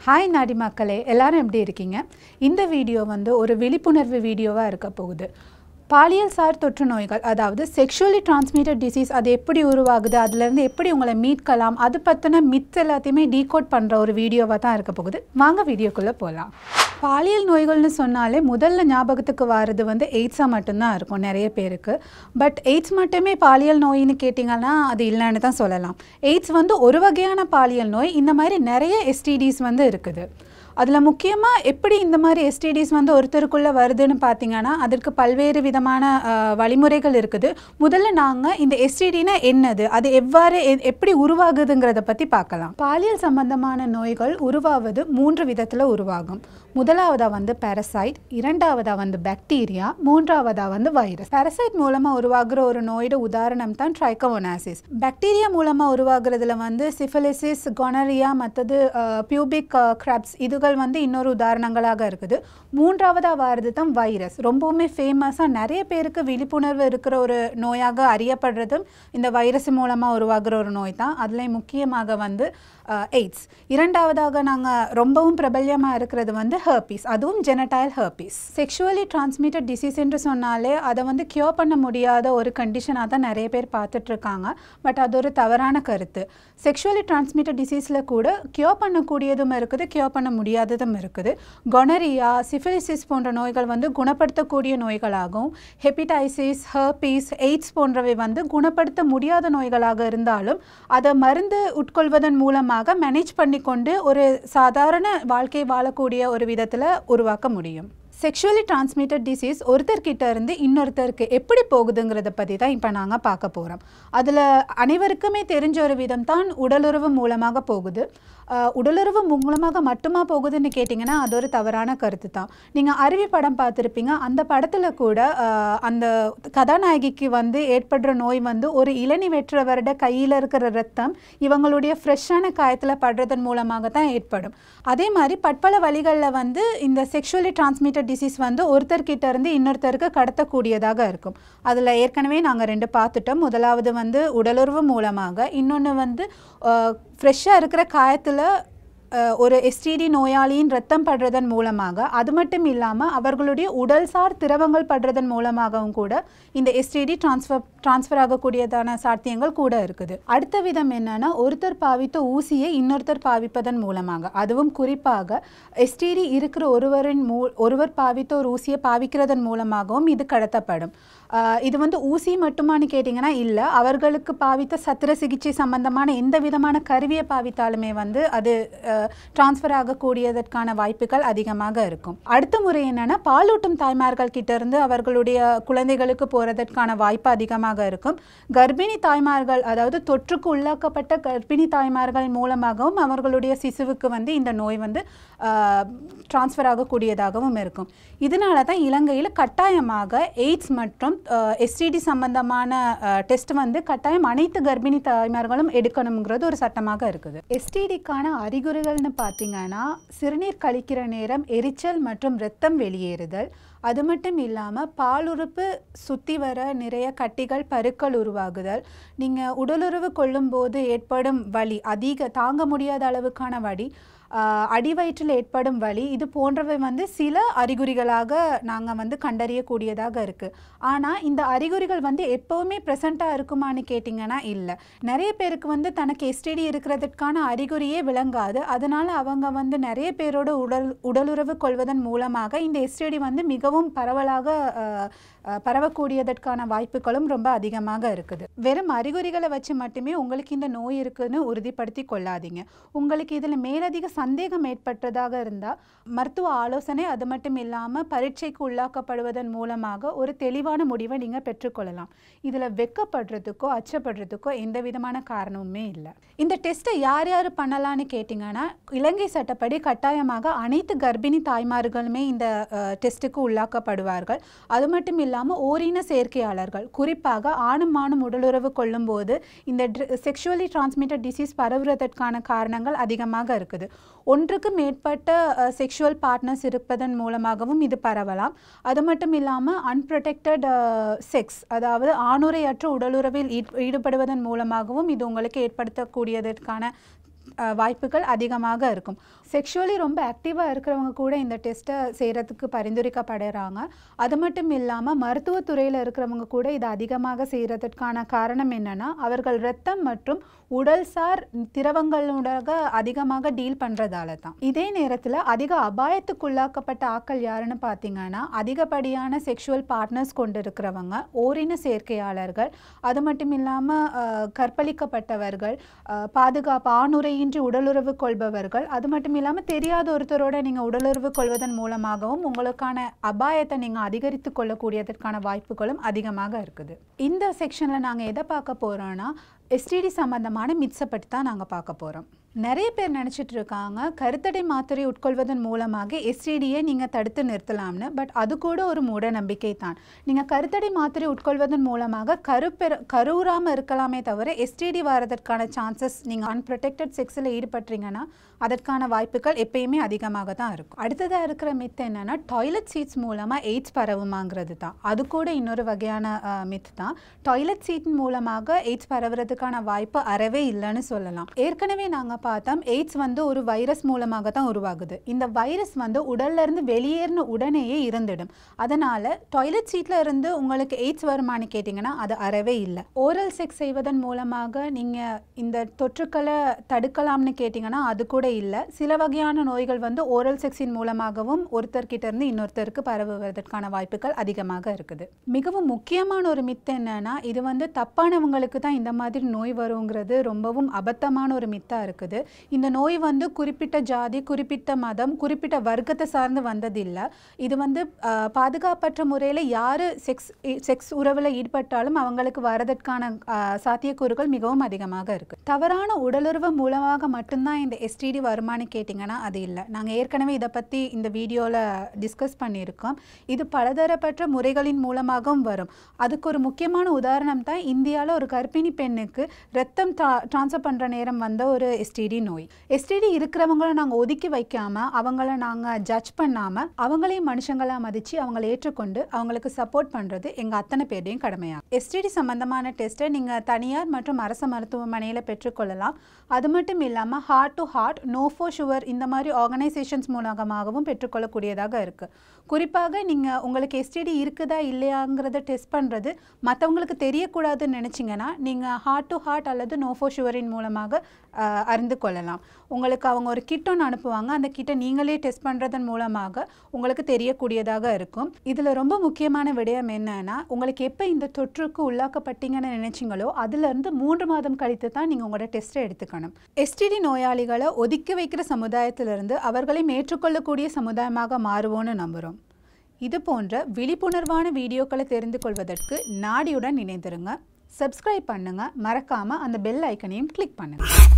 hi நாடி மக்களே எல்லாரும் எப்படி இருக்கீங்க இந்த வீடியோ வந்து ஒரு விழிப்புணர்வு வீடியோவாக இருக்க போகுது பாலியல் சார் தொற்று நோய்கள் அதாவது செக்ஷுவலி டிரான்ஸ்மிட்டட் டிசீஸ் அது எப்படி உருவாகுது அதுலேருந்து எப்படி உங்களை மீட்கலாம் அது பற்றின மித் எல்லாத்தையுமே டீகோட் பண்ணுற ஒரு வீடியோவாக தான் இருக்க போகுது வாங்க வீடியோக்குள்ளே போகலாம் பாலியல் நோய்கள்னு சொன்னாலே முதல்ல ஞாபகத்துக்கு வர்றது வந்து எய்ட்ஸாக மட்டும்தான் இருக்கும் நிறைய பேருக்கு பட் எய்ட்ஸ் மட்டுமே பாலியல் நோயின்னு கேட்டிங்கன்னா அது இல்லைன்னு தான் சொல்லலாம் எய்ட்ஸ் வந்து ஒரு வகையான பாலியல் நோய் இந்த மாதிரி நிறைய எஸ்டிடிஸ் வந்து இருக்குது அதில் முக்கியமாக எப்படி இந்த மாதிரி எஸ்டிடிஸ் வந்து ஒருத்தருக்குள்ளே வருதுன்னு பார்த்தீங்கன்னா அதற்கு பல்வேறு விதமான அஹ், வழிமுறைகள் இருக்குது முதல்ல நாங்கள் இந்த எஸ்டிடினா என்னது அது எவ்வாறு எ- எப்படி உருவாகுதுங்கிறத பற்றி பார்க்கலாம் பாலியல் சம்பந்தமான நோய்கள் உருவாவது மூன்று விதத்தில் உருவாகும் முதலாவதாக வந்து பாரசைட் இரண்டாவதாக வந்து பாக்டீரியா மூன்றாவதாக வந்து வைரஸ் பாரசைட் மூலமாக உருவாகுற ஒரு நோயோட உதாரணம் தான் ட்ரைக்கோனாசிஸ் பாக்டீரியா மூலமாக உருவாகுறதுல வந்து சிஃபிலிசிஸ் கொனரியா மற்றது பியூபிக் கிராப்ஸ் இதுகள் வந்து இன்னொரு உதாரணங்களாக இருக்குது மூன்றாவதாக வாரது தான் வைரஸ் ரொம்பவுமே ஃபேமஸாக நிறைய பேருக்கு விழிப்புணர்வு இருக்கிற ஒரு நோயாக அறியப்படுறதும் இந்த வைரஸ் மூலமாக உருவாகுற ஒரு நோய் தான் அதுலேயும் முக்கியமாக வந்து எய்ட்ஸ் இரண்டாவதாக நாங்கள் ரொம்பவும் பிரபல்யமாக இருக்கிறது வந்து ஹர்பீஸ் அதுவும் genital herpes sexually transmitted disease என்று சொன்னாலே அதை வந்து க்யூர் பண்ண முடியாத ஒரு கண்டிஷனாக தான் நிறைய பேர் பார்த்துட்டு இருக்காங்க பட் அது ஒரு தவறான கருத்து செக்ஷுவலி டிரான்ஸ்மிட்டட் டிசீஸில் கூட க்யூர் பண்ணக்கூடியதும் இருக்குது க்யூர் பண்ண முடியாததும் இருக்குது கொனரியா சிஃபிலிசிஸ் போன்ற நோய்கள் வந்து குணப்படுத்தக்கூடிய நோய்களாகவும் ஹெப்படைசிஸ் ஹர்பீஸ் எய்ட்ஸ் போன்றவை வந்து குணப்படுத்த முடியாத நோய்களாக இருந்தாலும் அதை மருந்து உட்கொள்வதன் மூலமாக மேனேஜ் பண்ணிக்கொண்டு ஒரு சாதாரண வாழ்க்கை வாழக்கூடிய ஒரு விதத்தில் உருவாக்க முடியும் செக்ஷுவலி டிரான்ஸ்மிட்டட் டிசீஸ் ஒருத்தர்கிட்ட இருந்து இன்னொருத்தருக்கு எப்படி போகுதுங்கிறத பற்றி தான் இப்போ நாங்கள் பார்க்க போகிறோம் அதில் அனைவருக்குமே தெரிஞ்ச ஒரு விதம் தான் உடலுறவு மூலமாக போகுது அஹ், உடலுறவு மூலமாக மட்டுமா போகுதுன்னு கேட்டிங்கன்னா அது ஒரு தவறான கருத்து தான் நீங்கள் அருவி படம் பார்த்துருப்பீங்க அந்த படத்தில் கூட அஹ், அந்த கதாநாயகிக்கு வந்து ஏற்படுற நோய் வந்து ஒரு இளநி வெற்றவரோட கையில் இருக்கிற ரத்தம் இவங்களுடைய ஃப்ரெஷ்ஷான காயத்தில் படுறதன் மூலமாக தான் ஏற்படும் அதே மாதிரி பட்பல வழிகளில் வந்து இந்த செக்ஷுவலி டிரான்ஸ்மிட்டட் டிசீஸ் வந்து ஒருத்தர்கிட்ட இருந்து இன்னொருத்தருக்கு கடத்தக்கூடியதாக இருக்கும் அதில் ஏற்கனவே நாங்கள் ரெண்டு பார்த்துட்டோம் முதலாவது வந்து உடலுறவு மூலமாக இன்னொன்று வந்து ஃப்ரெஷ்ஷாக இருக்கிற காயத்தில் அஹ், ஒரு எஸ்டிடி நோயாளியின் ரத்தம் படுறதன் மூலமாக அது மட்டும் இல்லாமல் அவர்களுடைய உடல்சார் திரவங்கள் படுறதன் மூலமாகவும் கூட இந்த எஸ்டிடி டிரான்ஸ்ஃபர் டிரான்ஸ்ஃபர் ஆகக்கூடியதான சாத்தியங்கள் கூட இருக்குது அடுத்த விதம் என்னன்னா ஒருத்தர் பாவித்த ஊசியை இன்னொருத்தர் பாவிப்பதன் மூலமாக அதுவும் குறிப்பாக எஸ்டிடி இருக்கிற ஒருவரின் மூ ஒருவர் பாவித்த ஒரு ஊசியை பாவிக்கிறதன் மூலமாகவும் இது கடத்தப்படும் ஆஹ் இது வந்து ஊசி மட்டுமான்னு கேட்டிங்கன்னா இல்லை அவர்களுக்கு பாவித்த சத்திர சிகிச்சை சம்பந்தமான எந்த விதமான கருவியை பாவித்தாலுமே வந்து அது டிரான்ஸ்ஃபர் ஆகக்கூடியதற்கான வாய்ப்புகள் அதிகமாக இருக்கும் அடுத்த முறை என்னன்னா பாலூட்டும் தாய்மார்கள் கிட்ட இருந்து அவர்களுடைய குழந்தைகளுக்கு போறதற்கான வாய்ப்பு அதிகமாக இருக்கும் கர்ப்பிணி தாய்மார்கள் அதாவது தொற்றுக்கு உள்ளாக்கப்பட்ட கர்ப்பிணி தாய்மார்கள் மூலமாகவும் அவர்களுடைய சிசுவுக்கு வந்து இந்த நோய் வந்து டிரான்ஸ்ஃபர் ஆகக்கூடியதாகவும் இருக்கும் இதனால தான் இலங்கையில் கட்டாயமாக எய்ட்ஸ் மற்றும் எஸ்டிடி சம்பந்தமான டெஸ்ட் வந்து கட்டாயம் அனைத்து கர்ப்பிணி தாய்மார்களும் எடுக்கணுங்கிறது ஒரு சட்டமாக இருக்குது எஸ்டிடிக்கான அறிகுறிகள்னு பார்த்தீங்கன்னா சிறுநீர் கழிக்கிற நேரம் எரிச்சல் மற்றும் இரத்தம் வெளியேறுதல் அது மட்டும் இல்லாமல் பாலுறுப்பு சுற்றி வர நிறைய கட்டிகள் பருக்கள் உருவாகுதல் நீங்கள் உடலுறவு கொள்ளும்போது ஏற்படும் வலி அதிக தாங்க முடியாத அளவுக்கான வலி ஆஹ் அடிவயிற்றில் ஏற்படும் வலி இது போன்றவை வந்து சில அறிகுறிகளாக நாங்கள் வந்து கண்டறியக்கூடியதாக இருக்குது ஆனால் இந்த அறிகுறிகள் வந்து எப்போவுமே ப்ரெசண்ட்டாக இருக்குமான்னு கேட்டிங்கன்னா இல்லை நிறைய பேருக்கு வந்து தனக்கு எஸ்டிடி இருக்கிறதுக்கான அறிகுறியே விளங்காது அதனால் அவங்க வந்து நிறைய பேரோட உடல் உடலுறவு கொள்வதன் மூலமாக இந்த எஸ்டிடி வந்து மிகவும் பரவலாக ஆஹ், ஆஹ், பரவக்கூடியதற்கான வாய்ப்புகளும் ரொம்ப அதிகமாக இருக்குது வெறும் அறிகுறிகளை வச்சு மட்டுமே உங்களுக்கு இந்த நோய் இருக்குன்னு உறுதிப்படுத்தி கொள்ளாதீங்க உங்களுக்கு இதில் மேலதிக சந்தேகம் ஏற்பட்டதாக இருந்தால் மருத்துவ ஆலோசனை அது மட்டும் இல்லாமல் பரீட்சைக்கு உள்ளாக்கப்படுவதன் மூலமாக ஒரு தெளிவான முடிவை நீங்கள் பெற்றுக்கொள்ளலாம் இதில் வெக்கப்படுறதுக்கோ அச்சப்படுறதுக்கோ எந்த விதமான காரணமுமே இல்லை இந்த டெஸ்ட்டை யார் யார் பண்ணலான்னு கேட்டிங்கன்னா இலங்கை சட்டப்படி கட்டாயமாக அனைத்து கர்ப்பிணி தாய்மார்களுமே இந்த டெஸ்ட்டுக்கு உள்ளாக்கப்படுவார்கள் அது மட்டும் இல்லாமல் ஓரின சேர்க்கையாளர்கள் குறிப்பாக ஆணும் ஆணும் உடலுறவு கொள்ளும்போது இந்த செக்ஷுவலி டிரான்ஸ்மிட்டட் டிசீஸ் பரவுவதற்கான காரணங்கள் அதிகமாக இருக்குது ஒன்றுக்கு மேற்பட்ட செக்ஷுவல் பார்ட்னர்ஸ் இருப்பதன் மூலமாகவும் இது பரவலாம் அது மட்டும் இல்லாமல் அன்ப்ரொடெக்டட் செக்ஸ் அதாவது ஆணுரையற்ற உடலுறவில் ஈட்- ஈடுபடுவதன் மூலமாகவும் இது உங்களுக்கு ஏற்படுத்தக்கூடியதற்கான அஹ், வாய்ப்புகள் அதிகமாக இருக்கும் செக்ஷுவலி ரொம்ப ஆக்டிவாக இருக்கிறவங்க கூட இந்த டெஸ்ட்டை செய்கிறதுக்கு பரிந்துரைக்கப்படுறாங்க அது மட்டும் இல்லாமல் மருத்துவத்துறையில் இருக்கிறவங்க கூட இது அதிகமாக செய்கிறதுக்கான காரணம் என்னன்னா அவர்கள் இரத்தம் மற்றும் உடல்சார் திரவங்களோட அதிகமாக டீல் பண்ணுறதால தான் இதே நேரத்தில் அதிக அபாயத்துக்குள்ளாக்கப்பட்ட ஆட்கள் யாருன்னு பார்த்தீங்கன்னா அதிகப்படியான செக்ஷுவல் பார்ட்னர்ஸ் கொண்டு இருக்கிறவங்க ஓரின சேர்க்கையாளர்கள் அது மட்டும் இல்லாமல் கற்பழிக்கப்பட்டவர்கள் அஹ், பாதுகாப்பு ஆணுரையின்றி உடலுறவு கொள்பவர்கள் அது மட்டும் இல்லாமல் தெரியாத ஒருத்தரோட நீங்கள் உடலுறவு கொள்வதன் மூலமாகவும் உங்களுக்கான அபாயத்தை நீங்கள் அதிகரித்து கொள்ளக்கூடியதற்கான வாய்ப்புகளும் அதிகமாக இருக்குது இந்த செக்ஷனில் நாங்கள் எதை பார்க்க போகிறோன்னா எஸ்டிடி சம்பந்தமான மித்ஸை பற்றி தான் நாங்கள் பார்க்க போகிறோம் நிறைய பேர் நினச்சிட்டு இருக்காங்க கருத்தடை மாத்திரை உட்கொள்வதன் மூலமாக எஸ்டிடியை நீங்கள் தடுத்து நிறுத்தலாம்னு பட் அது கூட ஒரு மூட நம்பிக்கை தான் நீங்கள் கருத்தடை மாத்திரை உட்கொள்வதன் மூலமாக கருப்பெற கருவுறாமல் இருக்கலாமே தவிர எஸ்டிடி வரதற்கான சான்சஸ் நீங்கள் அன்ப்ரொடெக்டட் செக்ஸில் ஈடுபட்டீங்கன்னா அதற்கான வாய்ப்புகள் எப்பயுமே அதிகமாக தான் இருக்கும் அடுத்ததாக இருக்கிற மித் என்னன்னா டாய்லெட் சீட்ஸ் மூலமாக எய்ட்ஸ் பரவுமாங்கிறது தான் அது கூட இன்னொரு வகையான மித் தான் டாய்லெட் சீட் மூலமாக எய்ட்ஸ் பரவுறதுக்கான வாய்ப்பு அறவே இல்லைன்னு சொல்லலாம் ஏற்கனவே நாங்கள் பார்த்தோம் எய்ட்ஸ் வந்து ஒரு வைரஸ் மூலமாக தான் உருவாகுது இந்த வைரஸ் வந்து உடல்ல இருந்து வெளியேறின உடனேயே இருந்துடும் அதனால டாய்லெட் சீட்ல இருந்து உங்களுக்கு எய்ட்ஸ் வருமானு கேட்டிங்கன்னா அது அறவே இல்லை ஓரல் செக்ஸ் செய்வதன் மூலமாக நீங்கள் இந்த தொற்றுக்களை தடுக்கலாம்னு கேட்டிங்கன்னா அது கூட இல்லை சில வகையான நோய்கள் வந்து ஓரல் செக்ஸின் மூலமாகவும் ஒருத்தர்கிட்ட இருந்து இன்னொருத்தருக்கு பரவுவதற்கான வாய்ப்புகள் அதிகமாக இருக்குது மிகவும் முக்கியமான ஒரு மித்து என்னன்னா இது வந்து தப்பானவங்களுக்கு தான் இந்த மாதிரி நோய் வருங்கிறது ரொம்பவும் அபத்தமான ஒரு மித்தாக இருக்குது இந்த நோய் வந்து குறிப்பிட்ட ஜாதி குறிப்பிட்ட மதம் குறிப்பிட்ட வர்க்கத்தை சார்ந்து வந்ததில்லை இது வந்து ஆஹ், பாதுகாப்பற்ற முறையில் யார் செக்ஸ் செக்ஸ் உறவில் ஈடுபட்டாலும் அவங்களுக்கு வரதற்கான ஆஹ், சாத்தியக்கூறுகள் மிகவும் அதிகமாக இருக்குது தவறான உடலுறவு மூலமாக மட்டும்தான் இந்த எஸ்டிடி வருமானு கேட்டிங்கன்னா அது இல்லை நாங்கள் ஏற்கனவே இதை பற்றி இந்த வீடியோவில் டிஸ்கஸ் பண்ணியிருக்கோம் இது பலதரப்பட்ட முறைகளின் மூலமாகவும் வரும் அதுக்கு ஒரு முக்கியமான உதாரணம் தான் இந்தியாவில் ஒரு கர்ப்பிணி பெண்ணுக்கு ரத்தம் ட்ரான்ஸ்ஃபர் பண்ணுற நேரம் வந்த ஒரு எஸ்டிடி நோய் எஸ்டிடி இருக்கிறவங்கள நாங்கள் ஒதுக்கி வைக்காமல் அவங்கள நாங்கள் ஜட்ஜ் பண்ணாமல் அவங்களையும் மனுஷங்களாக மதித்து அவங்கள ஏற்றுக்கொண்டு அவங்களுக்கு சப்போர்ட் பண்ணுறது எங்கள் அத்தனை பேருடையும் கடமையாகும் எஸ்டிடி சம்பந்தமான டெஸ்ட்டை நீங்கள் தனியார் மற்றும் அரசு மருத்துவமனையில் பெற்றுக்கொள்ளலாம் அது மட்டும் இல்லாமல் heart to heart know for sure இந்த மாதிரி ஆர்கனைசேஷன்ஸ் மூலமாகவும் பெற்றுக்கொள்ளக்கூடியதாக இருக்குது குறிப்பாக நீங்கள் உங்களுக்கு எஸ்டிடி இருக்குதா இல்லையாங்கிறத டெஸ்ட் பண்ணுறது மற்றவங்களுக்கு தெரியக்கூடாதுன்னு நினச்சிங்கன்னா நீங்கள் ஹார்ட் டு ஹார்ட் அல்லது நோஃபோ ஷுவரின் மூலமாக ஆஹ், அறிந்து கொள்ளலாம் உங்களுக்கு அவங்க ஒரு கிட் ஒன்று அனுப்புவாங்க அந்த கிட்டை நீங்களே டெஸ்ட் பண்ணுறதன் மூலமாக உங்களுக்கு தெரியக்கூடியதாக இருக்கும் இதில் ரொம்ப முக்கியமான விடயம் என்னன்னா உங்களுக்கு எப்போ இந்த தொற்றுக்கு உள்ளாக்கப்பட்டீங்கன்னு நினைச்சீங்களோ அதுலேருந்து மூன்று மாதம் கழித்து தான் நீங்கள் உங்களோட டெஸ்ட்டை எடுத்துக்கணும் எஸ்டிடி நோயாளிகளை ஒதுக்கி வைக்கிற சமுதாயத்திலிருந்து அவர்களையும் ஏற்றுக்கொள்ளக்கூடிய சமுதாயமாக மாறுவோன்னு நம்புகிறோம் இது போன்ற விழிப்புணர்வான வீடியோக்களை தெரிந்து கொள்வதற்கு நாடியுடன் இணைந்திருங்க சப்ஸ்கிரைப் பண்ணுங்க மறக்காம அந்த பெல் ஐக்கனையும் கிளிக் பண்ணுங்க